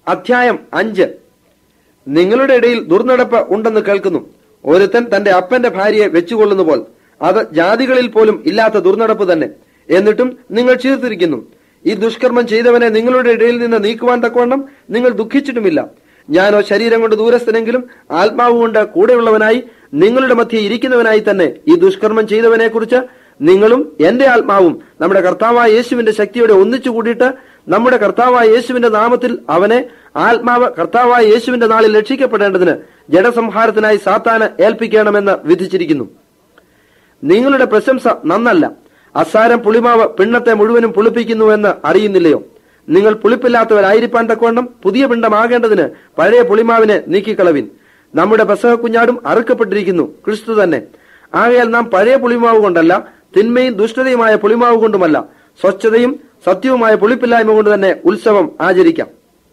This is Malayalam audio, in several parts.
അധ്യായം അഞ്ച് നിങ്ങളുടെ ഇടയിൽ ദുർനടപ്പ് ഉണ്ടെന്ന് കേൾക്കുന്നു ഒരുത്തൻ തന്റെ അപ്പന്റെ ഭാര്യയെ വെച്ചുകൊള്ളുന്ന പോൽ അത് ജാതികളിൽ പോലും ഇല്ലാത്ത ദുർനടപ്പ് തന്നെ എന്നിട്ടും നിങ്ങൾ ചീർത്തിരിക്കുന്നു ഈ ദുഷ്കർമ്മം ചെയ്തവനെ നിങ്ങളുടെ ഇടയിൽ നിന്ന് നീക്കുവാൻ തക്കവണ്ണം നിങ്ങൾ ദുഃഖിച്ചിട്ടുമില്ല ഞാനോ ശരീരം കൊണ്ട് ദൂരസ്ഥനെങ്കിലും ആത്മാവ് കൊണ്ട് കൂടെയുള്ളവനായി നിങ്ങളുടെ മധ്യേ ഇരിക്കുന്നവനായി തന്നെ ഈ ദുഷ്കർമ്മം ചെയ്തവനെ കുറിച്ച് നിങ്ങളും എന്റെ ആത്മാവും നമ്മുടെ കർത്താവായ യേശുവിന്റെ ശക്തിയോടെ ഒന്നിച്ചു കൂടിയിട്ട് നമ്മുടെ കർത്താവായ യേശുവിന്റെ നാമത്തിൽ അവനെ ആത്മാവ് കർത്താവായ യേശുവിന്റെ നാളിൽ രക്ഷിക്കപ്പെടേണ്ടതിന് ജഡസംഹാരത്തിനായി സാത്താന് ഏൽപ്പിക്കണമെന്ന് വിധിച്ചിരിക്കുന്നു നിങ്ങളുടെ പ്രശംസ നന്നല്ല അസാരം പുളിമാവ് പിണ്ണത്തെ മുഴുവനും പുളിപ്പിക്കുന്നുവെന്ന് അറിയുന്നില്ലയോ നിങ്ങൾ പുളിപ്പില്ലാത്തവരായിരിക്കാൻ തക്കവണ്ണം പുതിയ പിണ്ടമാകേണ്ടതിന് പഴയ പുളിമാവിനെ നീക്കിക്കളവിൻ നമ്മുടെ പെസഹ കുഞ്ഞാടും അറുക്കപ്പെട്ടിരിക്കുന്നു ക്രിസ്തു തന്നെ ആകയാൽ നാം പഴയ പുളിമാവ് കൊണ്ടല്ല തിന്മയും ദുഷ്ടതയുമായ പുളിമാവ് കൊണ്ടുമല്ല സ്വച്ഛതയും സത്യവുമായ പുളിപ്പില്ലായ്മ കൊണ്ട് തന്നെ ഉത്സവം ആചരിക്കാം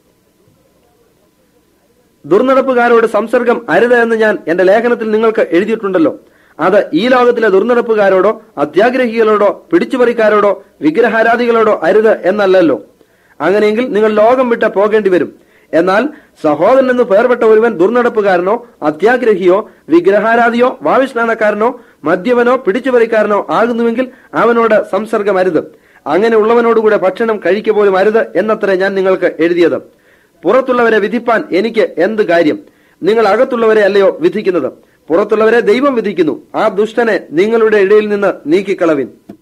ദുർനടപ്പുകാരോട് സംസർഗം അരുത് എന്ന് ഞാൻ എന്റെ ലേഖനത്തിൽ നിങ്ങൾക്ക് എഴുതിയിട്ടുണ്ടല്ലോ അത് ഈ ലോകത്തിലെ ദുർനടപ്പുകാരോടോ അത്യാഗ്രഹികളോടോ പിടിച്ചുപറിക്കാരോടോ വിഗ്രഹാരാധികളോടോ അരുത് എന്നല്ലല്ലോ അങ്ങനെയെങ്കിൽ നിങ്ങൾ ലോകം വിട്ട് പോകേണ്ടി വരും എന്നാൽ സഹോദരൻ എന്ന് പേർപ്പെട്ട ഒരുവൻ ദുർനടപ്പുകാരനോ അത്യാഗ്രഹിയോ വിഗ്രഹാരാധിയോ വാവിസ്നാനക്കാരനോ മദ്യവനോ പിടിച്ചുപറിക്കാരനോ ആകുന്നുവെങ്കിൽ അവനോട് സംസർഗം അരുത് അങ്ങനെ ഉള്ളവനോടുകൂടെ ഭക്ഷണം കഴിക്കുക പോലും അരുത് എന്നത്രേ ഞാൻ നിങ്ങൾക്ക് എഴുതിയത് പുറത്തുള്ളവരെ വിധിപ്പാൻ എനിക്ക് എന്ത് കാര്യം നിങ്ങൾ അകത്തുള്ളവരെ അല്ലയോ വിധിക്കുന്നത് പുറത്തുള്ളവരെ ദൈവം വിധിക്കുന്നു ആ ദുഷ്ടനെ നിങ്ങളുടെ ഇടയിൽ നിന്ന് നീക്കിക്കളവിൻ